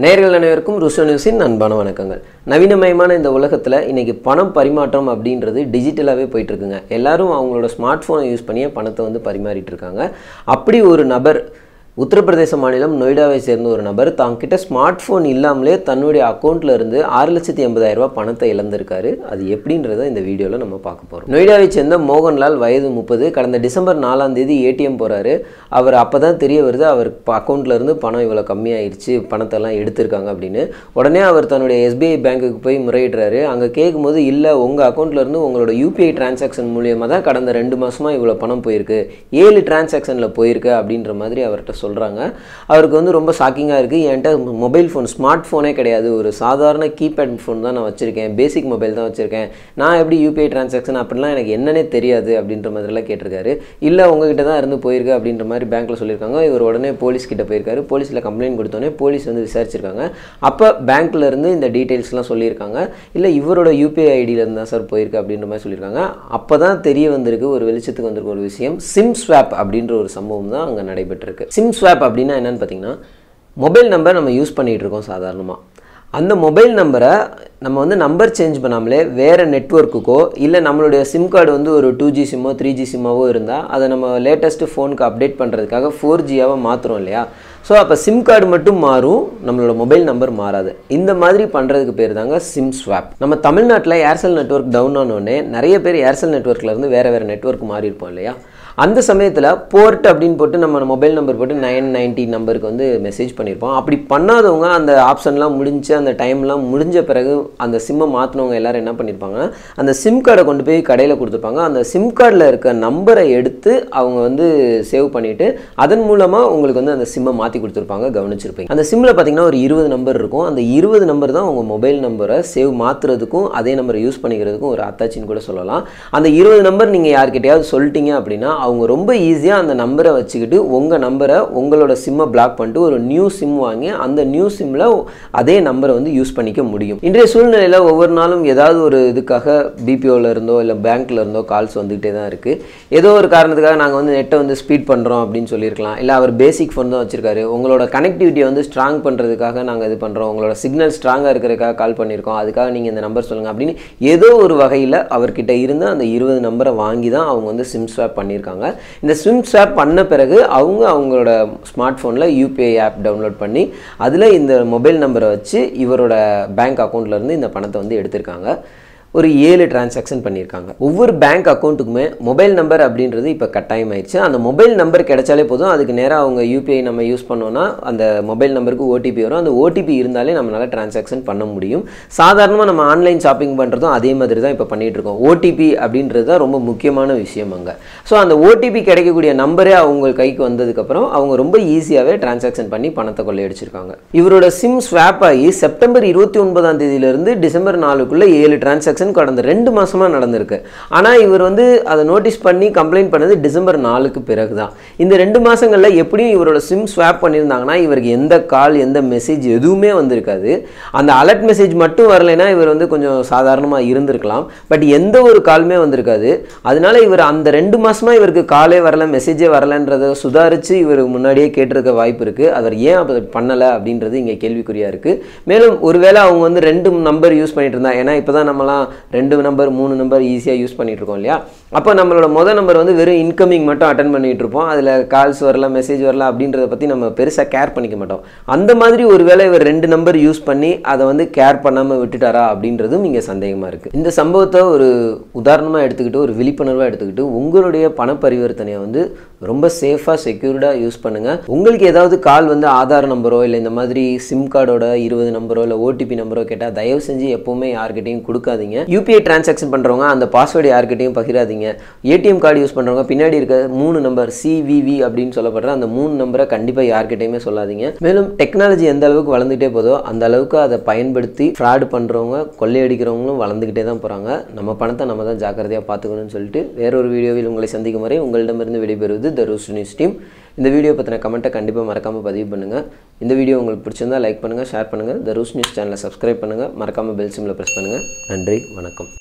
நேர்கள் அனைவருக்கும் ருசோ நியூஸின் அன்பான வணக்கங்கள் நவீனமயமான இந்த உலகத்தில் இன்னைக்கு பணம் பரிமாற்றம் அப்படின்றது டிஜிட்டலாகவே போயிட்டு இருக்குங்க எல்லாரும் அவங்களோட ஸ்மார்ட் ஃபோனை யூஸ் பண்ணியே பணத்தை வந்து பரிமாறிட்டு இருக்காங்க அப்படி ஒரு நபர் உத்தரப்பிரதேச மாநிலம் நொய்டாவை சேர்ந்த ஒரு நபர் தாங்கிட்ட ஸ்மார்ட் ஃபோன் இல்லாமலே தன்னுடைய அக்கௌண்ட்ல இருந்து ஆறு லட்சத்தி எண்பதாயிரம் ரூபாய் பணத்தை இழந்திருக்காரு அது எப்படின்றத இந்த வீடியோவில் நம்ம பார்க்க போகிறோம் நொய்டாவை சேர்ந்த மோகன்லால் வயது முப்பது கடந்த டிசம்பர் நாலாம் தேதி ஏடிஎம் போகிறாரு அவர் அப்போ தான் தெரிய வருது அவர் அக்கௌண்ட்ல இருந்து பணம் இவ்வளோ கம்மியாயிருச்சு பணத்தெல்லாம் எடுத்திருக்காங்க அப்படின்னு உடனே அவர் தன்னுடைய எஸ்பிஐ பேங்க்குக்கு போய் முறையிடுறாரு அங்கே கேட்கும்போது இல்லை உங்கள் அக்கௌண்ட்ல இருந்து உங்களோட யூபிஐ டிரான்சாக்ஷன் மூலியமாக தான் கடந்த ரெண்டு மாசமா இவ்வளோ பணம் போயிருக்கு ஏழு டிரான்சாக்ஷனில் போயிருக்கு அப்படின்ற மாதிரி அவர்கிட்ட சொல்கிறாங்க அவருக்கு வந்து ரொம்ப ஷாக்கிங்காக இருக்குது என்கிட்ட மொபைல் ஃபோன் ஸ்மார்ட் ஃபோனே கிடையாது ஒரு சாதாரண கீபேட் ஃபோன் தான் நான் வச்சுருக்கேன் பேசிக் மொபைல் தான் வச்சுருக்கேன் நான் எப்படி யூபிஐ டிரான்சாக்ஷன் அப்படிலாம் எனக்கு என்னன்னே தெரியாது அப்படின்ற மாதிரிலாம் கேட்டிருக்காரு இல்லை உங்ககிட்ட தான் இருந்து போயிருக்கு அப்படின்ற மாதிரி பேங்க்கில் சொல்லியிருக்காங்க இவர் உடனே போலீஸ் கிட்ட போயிருக்காரு போலீஸில் கம்ப்ளைண்ட் கொடுத்தோன்னே போலீஸ் வந்து விசாரிச்சிருக்காங்க அப்போ பேங்க்ல இருந்து இந்த டீட்டெயில்ஸ்லாம் சொல்லியிருக்காங்க இல்லை இவரோட யூபிஐ ஐடியில இருந்து தான் சார் போயிருக்கு அப்படின்ற மாதிரி சொல்லியிருக்காங்க அப்போ தான் தெரிய வந்திருக்கு ஒரு வெளிச்சத்துக்கு வந்திருக்க ஒரு விஷயம் சிம் ஸ்வாப் அப்படின்ற ஒரு சம்பவம் தான் அங்கே நடைபெற்றிருக்கு சிம் ஸ்வாப் அப்படின்னா என்னன்னு பார்த்தீங்கன்னா மொபைல் நம்பர் நம்ம யூஸ் பண்ணிகிட்டு இருக்கோம் சாதாரணமாக அந்த மொபைல் நம்பரை நம்ம வந்து நம்பர் சேஞ்ச் பண்ணாமலே வேறு நெட்ஒர்க்குக்கோ இல்லை நம்மளுடைய சிம் கார்டு வந்து ஒரு டூ ஜி சிம்மோ த்ரீ ஜி சிம்மாவோ இருந்தால் அதை நம்ம லேட்டஸ்ட்டு ஃபோனுக்கு அப்டேட் பண்ணுறதுக்காக ஃபோர் ஜியாவை மாற்றுறோம் இல்லையா ஸோ அப்போ சிம் கார்டு மட்டும் மாறும் நம்மளோட மொபைல் நம்பர் மாறாது இந்த மாதிரி பண்ணுறதுக்கு பேர் தாங்க சிம் ஸ்வாப் நம்ம தமிழ்நாட்டில் ஏர்செல் நெட்ஒர்க் டவுன் ஆனோடனே நிறைய பேர் ஏர்செல் நெட்ஒர்க்லேருந்து வேறு வேறு நெட்ஒர்க் மாறி இருப்போம் இல்லையா அந்த சமயத்தில் போர்ட் அப்படின்னு போட்டு நம்ம மொபைல் நம்பர் போட்டு நைன் நைன்டி நம்பருக்கு வந்து மெசேஜ் பண்ணியிருப்போம் அப்படி பண்ணாதவங்க அந்த ஆப்ஷன்லாம் முடிஞ்சு அந்த டைம்லாம் முடிஞ்ச பிறகு அந்த சிம்மை மாற்றினவங்க எல்லாரும் என்ன பண்ணியிருப்பாங்கன்னா அந்த சிம் கார்டை கொண்டு போய் கடையில் கொடுத்துருப்பாங்க அந்த சிம் கார்டில் இருக்க நம்பரை எடுத்து அவங்க வந்து சேவ் பண்ணிவிட்டு அதன் மூலமாக உங்களுக்கு வந்து அந்த சிம்மை மாற்றி கொடுத்துருப்பாங்க கவனிச்சிருப்பீங்க அந்த சிம்மில் பார்த்தீங்கன்னா ஒரு இருபது நம்பர் இருக்கும் அந்த இருபது நம்பர் தான் உங்கள் மொபைல் நம்பரை சேவ் மாற்றுறதுக்கும் அதே நம்பரை யூஸ் பண்ணிக்கிறதுக்கும் ஒரு அத்தாச்சின்னு கூட சொல்லலாம் அந்த இருபது நம்பர் நீங்கள் யார்கிட்டயாவது சொல்லிட்டீங்க அப்படின்னா அவங்க ரொம்ப ஈஸியாக அந்த நம்பரை வச்சுக்கிட்டு உங்கள் நம்பரை உங்களோட சிம்மை பிளாக் பண்ணிட்டு ஒரு நியூ சிம் வாங்கி அந்த நியூ சிம்மில் அதே நம்பரை வந்து யூஸ் பண்ணிக்க முடியும் இன்றைய சூழ்நிலையில் ஒவ்வொரு நாளும் ஏதாவது ஒரு இதுக்காக பிபிஓவில் இருந்தோ இல்லை பேங்க்கில் இருந்தோ கால்ஸ் வந்துகிட்டே தான் இருக்குது ஏதோ ஒரு காரணத்துக்காக நாங்கள் வந்து நெட்டை வந்து ஸ்பீட் பண்ணுறோம் அப்படின்னு சொல்லியிருக்கலாம் இல்லை அவர் பேசிக் ஃபோன் தான் வச்சுருக்காரு உங்களோட கனெக்டிவிட்டியை வந்து ஸ்ட்ராங் பண்ணுறதுக்காக நாங்கள் இது பண்ணுறோம் உங்களோட சிக்னல் ஸ்ட்ராங்காக இருக்கிறதுக்காக கால் பண்ணியிருக்கோம் அதுக்காக நீங்கள் இந்த நம்பர் சொல்லுங்கள் அப்படின்னு ஏதோ ஒரு வகையில் அவர்கிட்ட இருந்து அந்த இருபது நம்பரை வாங்கி தான் அவங்க வந்து சிம் ஸ்வாப் பண்ணியிருக்காங்க இந்த சிம் ஸ்வாப் பண்ண பிறகு அவங்க அவங்களோட ஸ்மார்ட் ஃபோனில் யூபிஐ ஆப் டவுன்லோட் பண்ணி அதில் இந்த மொபைல் நம்பரை வச்சு இவரோட பேங்க் அக்கௌண்ட்லேருந்து இந்த பணத்தை வந்து எடுத்திருக்காங்க ஒரு ஏழு டிரான்சாக்ஷன் பண்ணியிருக்காங்க ஒவ்வொரு பேங்க் அக்கௌண்ட்டுக்குமே மொபைல் நம்பர் அப்படின்றது இப்போ கட்டாயம் ஆயிடுச்சு அந்த மொபைல் நம்பர் கிடைச்சாலே போதும் அதுக்கு நேராக அவங்க யூபிஐ நம்ம யூஸ் பண்ணோன்னா அந்த மொபைல் நம்பருக்கு ஓடிபி வரும் அந்த ஓடிபி இருந்தாலே நம்மளால் டிரான்சாக்ஷன் பண்ண முடியும் சாதாரணமாக நம்ம ஆன்லைன் ஷாப்பிங் பண்ணுறதும் அதே மாதிரி தான் இப்போ பண்ணிகிட்டு இருக்கோம் ஓடிபி அப்படின்றது தான் ரொம்ப முக்கியமான விஷயம் அங்கே ஸோ அந்த ஓடிபி கிடைக்கக்கூடிய நம்பரே அவங்க கைக்கு வந்ததுக்கப்புறம் அவங்க ரொம்ப ஈஸியாகவே டிரான்சாக்ஷன் பண்ணி பணத்தை கொள்ளையடிச்சிருக்காங்க இவரோட சிம் ஸ்வாப் ஆகி செப்டம்பர் இருபத்தி ஒன்பதாம் தேதியிலிருந்து டிசம்பர் நாலுக்குள்ளே ஏழு டிரான்சாக்ஷன் கடந்த ரெண்டு மாசமா நடந்திருக்கு ஆனால் இவர் வந்து அதை நோட்டீஸ் பண்ணி கம்ப்ளைண்ட் பண்ணது டிசம்பர் நாலுக்கு பிறகு தான் இந்த ரெண்டு மாசங்களில் எப்படியும் இவரோட சிம் ஸ்வாப் பண்ணியிருந்தாங்கன்னா இவருக்கு எந்த கால் எந்த மெசேஜ் எதுவுமே வந்திருக்காது அந்த அலர்ட் மெசேஜ் மட்டும் வரலைன்னா இவர் வந்து கொஞ்சம் சாதாரணமாக இருந்திருக்கலாம் பட் எந்த ஒரு காலுமே வந்திருக்காது அதனால இவர் அந்த ரெண்டு மாசமா இவருக்கு காலே வரல மெசேஜே வரலன்றதை சுதாரித்து இவர் முன்னாடியே கேட்டிருக்க வாய்ப்பு இருக்குது அவர் ஏன் அப்போ பண்ணலை அப்படின்றது இங்கே கேள்விக்குறியாக இருக்குது மேலும் ஒருவேளை அவங்க வந்து ரெண்டு நம்பர் யூஸ் பண்ணிட்டு இருந்தா ஏன்னா இப்போ தான் நம்மலாம் ரெண்டு நம்பர் மூணு நம்பர் ஈஸியாக யூஸ் பண்ணிட்டு இருக்கோம் இல்லையா அப்போ நம்மளோட மொதல் நம்பர் வந்து வெறும் இன்கமிங் மட்டும் அட்டன் பண்ணிட்டு இருப்போம் அதில் கால்ஸ் வரல மெசேஜ் வரல அப்படின்றத பற்றி நம்ம பெருசாக கேர் பண்ணிக்க மாட்டோம் அந்த மாதிரி ஒருவேளை இவர் ரெண்டு நம்பர் யூஸ் பண்ணி அதை வந்து கேர் பண்ணாமல் விட்டுட்டாரா அப்படின்றதும் இங்கே சந்தேகமாக இருக்குது இந்த சம்பவத்தை ஒரு உதாரணமாக எடுத்துக்கிட்டு ஒரு விழிப்புணர்வாக எடுத்துக்கிட்டு உங்களுடைய பண பரிவர்த்தனையை வந்து ரொம்ப சேஃபாக செக்யூர்டாக யூஸ் பண்ணுங்கள் உங்களுக்கு ஏதாவது கால் வந்து ஆதார் நம்பரோ இல்லை இந்த மாதிரி சிம் கார்டோட இருபது நம்பரோ இல்லை ஓடிபி நம்பரோ கேட்டால் தயவு செஞ்சு எப்போவுமே யார்கிட்டையும் கொடுக்காதீங்க யூபிஐ டிரான்சாக்ஷன் பண்ணுறவங்க அந்த பாஸ்வேர்டு யார்கிட்டையும் பகிராதீங்க ஏடிஎம் கார்டு யூஸ் பண்ணுறவங்க பின்னாடி இருக்க மூணு நம்பர் சிவிவி அப்படின்னு சொல்லப்படுற அந்த மூணு நம்பரை கண்டிப்பாக யார்கிட்டையுமே சொல்லாதீங்க மேலும் டெக்னாலஜி எந்த அளவுக்கு வளர்ந்துகிட்டே போதோ அந்த அளவுக்கு அதை பயன்படுத்தி ஃப்ராடு பண்ணுறவங்க கொள்ளையடிக்கிறவங்களும் வளர்ந்துக்கிட்டே தான் போகிறாங்க நம்ம பணத்தை நம்ம தான் ஜாக்கிரதையாக பார்த்துக்கணும்னு சொல்லிட்டு வேறொரு வீடியோவில் உங்களை சந்திக்கும் வரை உங்களிடமிருந்து விடைபெறுவது த ரூஸ் நியூஸ் டீம் இந்த வீடியோ பற்றின கமெண்ட்டை கண்டிப்பாக மறக்காமல் பதிவு பண்ணுங்கள் இந்த வீடியோ உங்களுக்கு பிடிச்சிருந்தா லைக் பண்ணுங்கள் ஷேர் பண்ணுங்கள் த ரூஸ் நியூஸ் சேனலை சப்ஸ்கிரைப் பண்ணுங்கள் மறக்காமல் பெல் சிம்மில் ப்ரெஸ் பண்ணுங்கள் நன்றி வணக்கம்